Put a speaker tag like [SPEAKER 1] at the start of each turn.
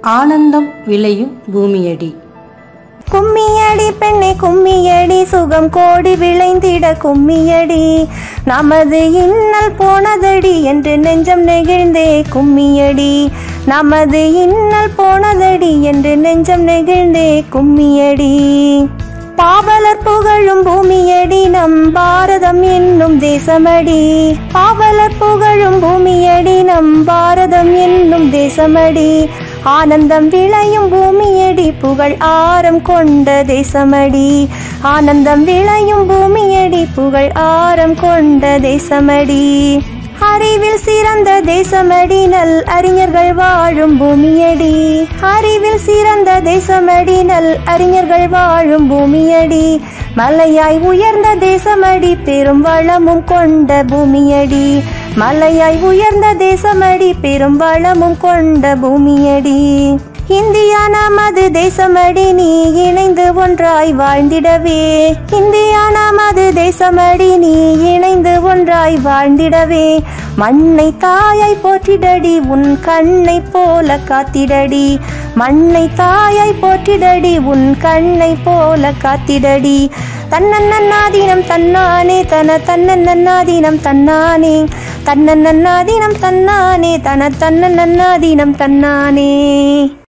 [SPEAKER 1] ஆனந்தம் விளையும் பூமியடி
[SPEAKER 2] கும்மியடி பெண்ணே கும்மியடி சுகம் கோடி விளைந்திட கும்மியடி நமது இன்னல் போனதடி என்று நெஞ்சம் நெகிழ்ந்தே கும்மியடி நமது இன்னல் போனதடி என்று நெஞ்சம் நெகிழ்ந்தே கும்மியடி பாவலர் புகழும் பூமியடி நம் பாரதம் என்னும் தேசமடி பாவலர் புகழும் பூமியடி நம் பாரதம் என்னும் தேசமடி ஆனந்தம் விளையும் பூமியடி புகழ் ஆரம் கொண்ட தேசமடி ஆனந்தம் விளையும் பூமியடி புகழ் ஆரம் கொண்ட தேசமடி அறிவில் சிறந்த தேசமடி நல் அறிஞர்கள் வாழும் பூமியடி அறிவில் சிறந்த தேசமடி நல் அறிஞர்கள் வாழும் பூமியடி மலையாய் உயர்ந்த தேசமடி பெரும் வளமும் கொண்ட பூமியடி மலையாய் உயர்ந்த தேசமடி பெரும் வளமும் கொண்ட பூமியடி இந்தியா நமது தேசமடி நீ இணைந்து ஒன்றாய் வாழ்ந்திடவே இந்தியா நமது தேசமடி நீ இணைந்து ஒன்றாய் வாழ்ந்திடவே மண்ணை தாயாய் போற்றிடடி உன் கண்ணை போல காத்திடடி மண்ணை தாயாய் போற்றிடடி உன் கண்ணை போல காத்திடடி தன்னன்னாதீனம் தன்னானே தன தன்னன்னாதீனம் தன்னானே தன்னன்னாதீனம் தன்னானே தன தன்னன்னாதீனம் தன்னானே